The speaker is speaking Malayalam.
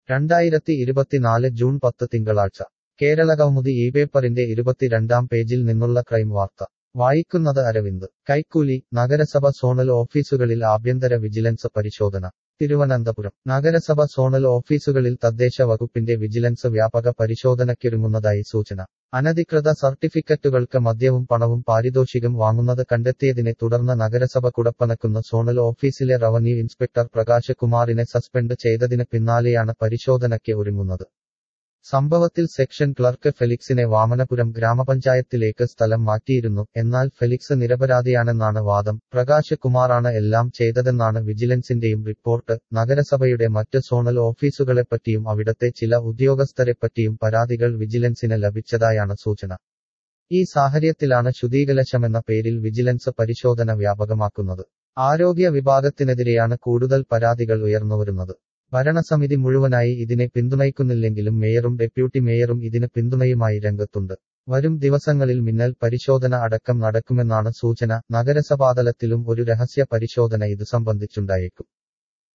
രണ്ടായിരത്തി ഇരുപത്തിനാല് ജൂൺ പത്ത് തിങ്കളാഴ്ച കേരളകൗമുദി ഈ പേപ്പറിന്റെ ഇരുപത്തിരണ്ടാം പേജിൽ നിന്നുള്ള ക്രൈം വാർത്ത വായിക്കുന്നത് അരവിന്ദ് കൈക്കൂലി നഗരസഭ സോണൽ ഓഫീസുകളിൽ ആഭ്യന്തര വിജിലൻസ് പരിശോധന തിരുവനന്തപുരം നഗരസഭ സോണൽ ഓഫീസുകളിൽ തദ്ദേശ വകുപ്പിന്റെ വിജിലൻസ് വ്യാപക പരിശോധനയ്ക്കൊരുങ്ങുന്നതായി സൂചന അനധികൃത സർട്ടിഫിക്കറ്റുകൾക്ക് മദ്യവും പണവും പാരിതോഷികം വാങ്ങുന്നത് കണ്ടെത്തിയതിനെ തുടർന്ന് നഗരസഭ കുടപ്പനക്കുന്ന സോണൽ ഓഫീസിലെ റവന്യൂ ഇൻസ്പെക്ടർ പ്രകാശ് കുമാറിനെ സസ്പെൻഡ് ചെയ്തതിന് പിന്നാലെയാണ് പരിശോധനയ്ക്ക് ഒരുങ്ങുന്നത് സംഭവത്തിൽ സെക്ഷൻ ക്ലർക്ക് ഫെലിക്സിനെ വാമനപുരം ഗ്രാമപഞ്ചായത്തിലേക്ക് സ്ഥലം മാറ്റിയിരുന്നു എന്നാൽ ഫെലിക്സ് നിരപരാധിയാണെന്നാണ് വാദം പ്രകാശ് കുമാറാണ് എല്ലാം ചെയ്തതെന്നാണ് വിജിലൻസിന്റെയും റിപ്പോർട്ട് നഗരസഭയുടെ മറ്റ് സോണൽ ഓഫീസുകളെപ്പറ്റിയും അവിടത്തെ ചില ഉദ്യോഗസ്ഥരെപ്പറ്റിയും പരാതികൾ വിജിലൻസിന് ലഭിച്ചതായാണ് സൂചന ഈ സാഹചര്യത്തിലാണ് ശുദ്ധീകലശമെന്ന പേരിൽ വിജിലൻസ് പരിശോധന വ്യാപകമാക്കുന്നത് ആരോഗ്യ വിഭാഗത്തിനെതിരെയാണ് കൂടുതൽ പരാതികൾ ഉയർന്നുവരുന്നത് ഭരണസമിതി മുഴുവനായി ഇതിനെ പിന്തുണയ്ക്കുന്നില്ലെങ്കിലും മേയറും ഡെപ്യൂട്ടി മേയറും ഇതിന് പിന്തുണയുമായി രംഗത്തുണ്ട് വരും ദിവസങ്ങളിൽ മിന്നൽ പരിശോധന അടക്കം നടക്കുമെന്നാണ് സൂചന നഗരസഭാതലത്തിലും ഒരു രഹസ്യ പരിശോധന ഇതു സംബന്ധിച്ചുണ്ടായേക്കും